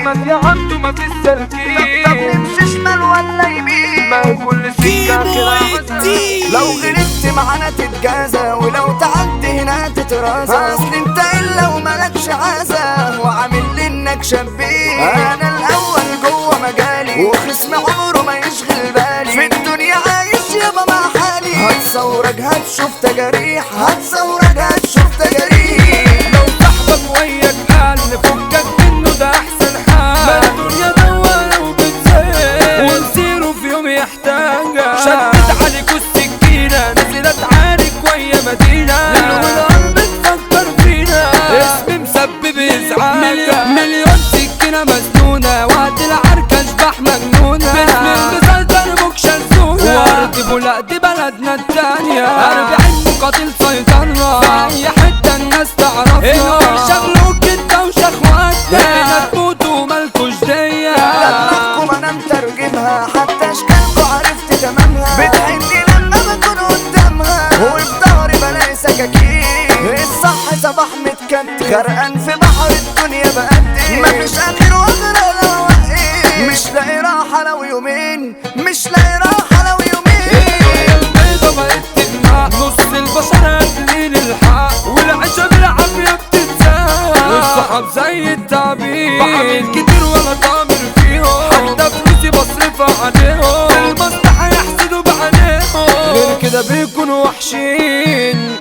احمد يا عبده ما في طب السلكين نمشي شمال ولا يمين ما كل سكة كده عذاب لو غلطت معانا تتجازى ولو تعدي هنا تترازى اصل انت الا وملكش عازة وعامل لي انك شبيه انا الاول جوه مجالي وخصم عمره ما يشغل بالي في الدنيا عايش يابا مع حالي هتصورك هتشوف تجاريح هتصورك هتشوف تجاريح لو صاحبك وياك قال فكك منه ده احسن حال ما الدنيا دوارة وبتزيد ومصيره في يوم يحتاجك شدت عليكوا السكينة نزلت عارك ويا مدينة ليل ونهار بتفكر فينا اسمي مسبب ازعاج مليون سكينة مسنونة وقت العركة اشباح مجنونة باسم المسلسل موك شزونة وارد بولا دي بلدنا التانية أربعين مقاتل سيطرة في أي حتة الناس تعرفنا إنه شغلوا كده وشخواتنا هنا تموتوا مالكوش دية دماغكم انا مترجمها حتى اشكالكم عرفت تمامها بتحني لما بكون قدامها وفي ظهري بلاقي سكاكين الصح صباح متكتل غرقان في بحر الدنيا بقدم مفيش اخر واغرق لو وقف مش لاقي راحه لو يومين مش لاقي راحه لو يومين البيضة بقت تجمع نص البشر قاتلين الحق والعيشة بالعافية بتتساق والصحاب زي التعبير بعمل كتير ولا ضامر فيهم حتى فلوسي بصرفها عليهم المصلحة يحسدوا بعينيهم غير كده بيكونوا وحشين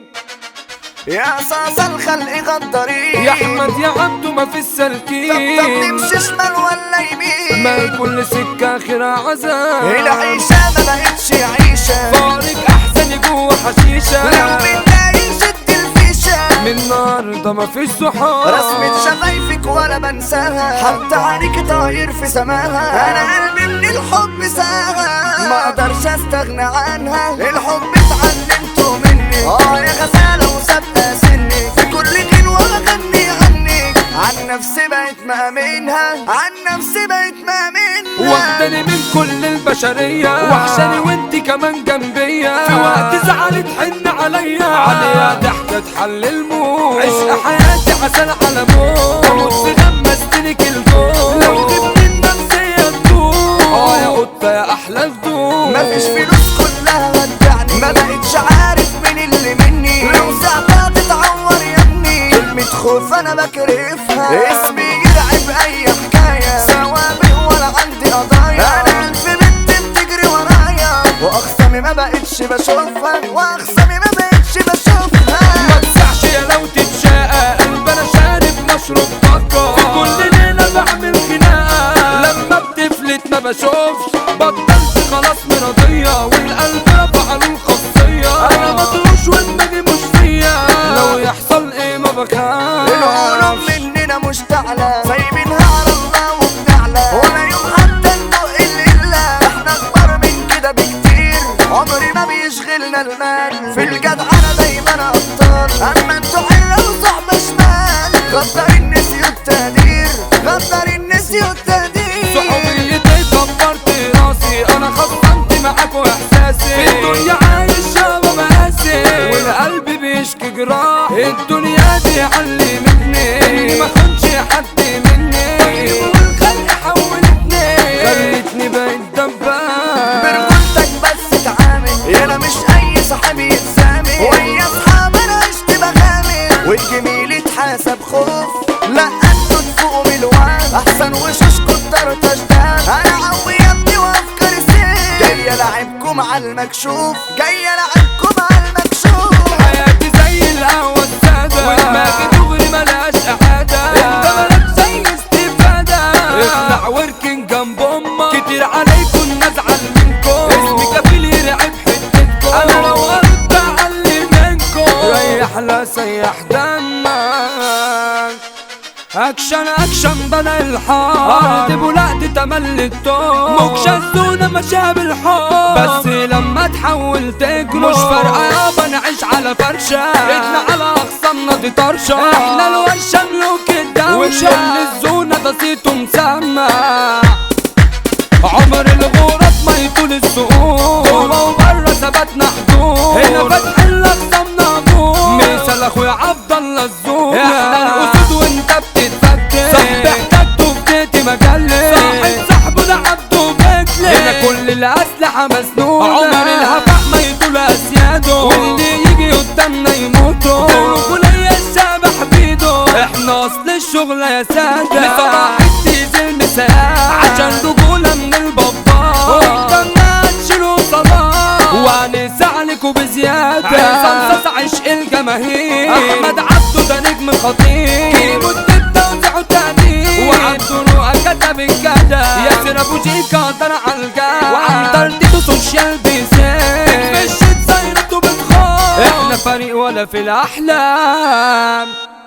يا صاصا الخلق غدارين يا احمد يا عبده ما في طب طب السلكين نمشي شمال ولا يمين ما كل سكة آخرها عذاب العيشة ما بقتش عيشة فارق أحسن جوه حشيشة لو متضايق شد الفيشة من النهاردة ما فيش صحاب رسمة شفايفك ولا بنساها حتى عليك طاير في سماها انا قلبي من الحب ساها ما اقدرش استغنى عنها الحب اتعلمته مني اه يا غزالة وثابتة سني في كل حين واغني عنك عن نفسي بقيت مأمنها عن نفسي بقيت مأمنها واخداني من كل البشرية وحشاني وانت كمان جنبيا في وقت زعل تحن عليا عليا ضحكة تحل الموت عشق حياتي عسل على موت اموت في غمستني الجو لو غبت النفسية تدوم اه يا قطة يا احلى الذوق مفيش فلوس كلها ودعني ما بقتش عارف مين اللي مني لو ساعتها تتعور يا ابني كلمة خوف انا بكرفها اسمي يرعب اي حكاية سوابق ولا عندي قضايا انا الف بنت بتجري ورايا واخصامي ما بقتش بشوفها واخصامي ما بقتش بشوفها ما تسعش يا لو تتشاقى قلب انا شارب مشروب طاقة في كل ليلة بعمل خناقة لما بتفلت ما بشوفش بطلت خلاص مرضية والقلب رفع له الخاصية انا مطروش ودماغي مش فيا لو يحصل ايه ما العالم بخاف مننا مش تعلى سايبينها على الله وبنعلى ولا يوم حتى ندق الا احنا اكبر من كده بكتير عمري ما بيشغلنا المال في الجدع انا دايما ابطال اما انتوا حلة وصحبة شمال غدارين نسيوا التقدير غدارين نسيوا التقدير صحوبيتي كبرت راسي انا خصمت معاكوا احساسي في الدنيا عايش يابا مقاسي والقلب بيشكي جراح الدنيا دي علمتني اني ما خدش حد مني والخلق حولتني خلتني بقيت دباب برجولتك بس تعامل يانا مش اي صاحب يتسامل ويا اصحاب انا عشت بغامر والجميل يتحاسب خوف لا انتوا تفوقوا من الوعد احسن وشوشكوا الطرطش ده انا عوي يا ابني وافكار سيف جاي العبكم على المكشوف جاي العبكم على المكشوف حياتي زي القهوة السادة ودماغي دغري ملهاش إعادة انت مالك زي استفادة اخلع واركن جنب امك كتير عليكم نزعل منكم اسمي كفيل يرعب حتتكم انا لو غلطت اعلي منكم ريح لا سيح دمك اكشن اكشن بلا الحار ارض بولاد تملي الطور موك شزونة مشاها بالحب بس لما تحول تجرو مش فارقة يابا نعيش على فرشة ايدنا على اخصامنا دي طرشة احنا الورشة ملوك الدولة وشل الزونة ده صيته مسمع عمر الغراب ما يطول السقوط جوه وبره ثبتنا حدود هنا فتح الاقسام نابوت مثال اخويا عبد الله الزوق احنا الاسود وانت بتتفتت صاحبي احتجته واحد صاحبه ده عبده بكلي هنا كل الاسلحه مسنونه عمر الهفاء ما يطول اسياده واللي يجي قدامنا يموتوا كلية الشبح بيده احنا اصل الشغل يا ساده لصباح الديزل مساء عشان رجوله من البابا وقدامنا تشيلوا صلاة وهنسعى لكوا بزيادة عصام صاصا عشق الجماهير احمد عبده ده نجم خطير كيمو الدبدة وزعوا تاني وعبده نوع كتب الكدا ياسر ابو جيكا طلع على الجا وعنتر تيتو سوشيال بيسين مش زينته بتخاف احنا فريق ولا في الاحلام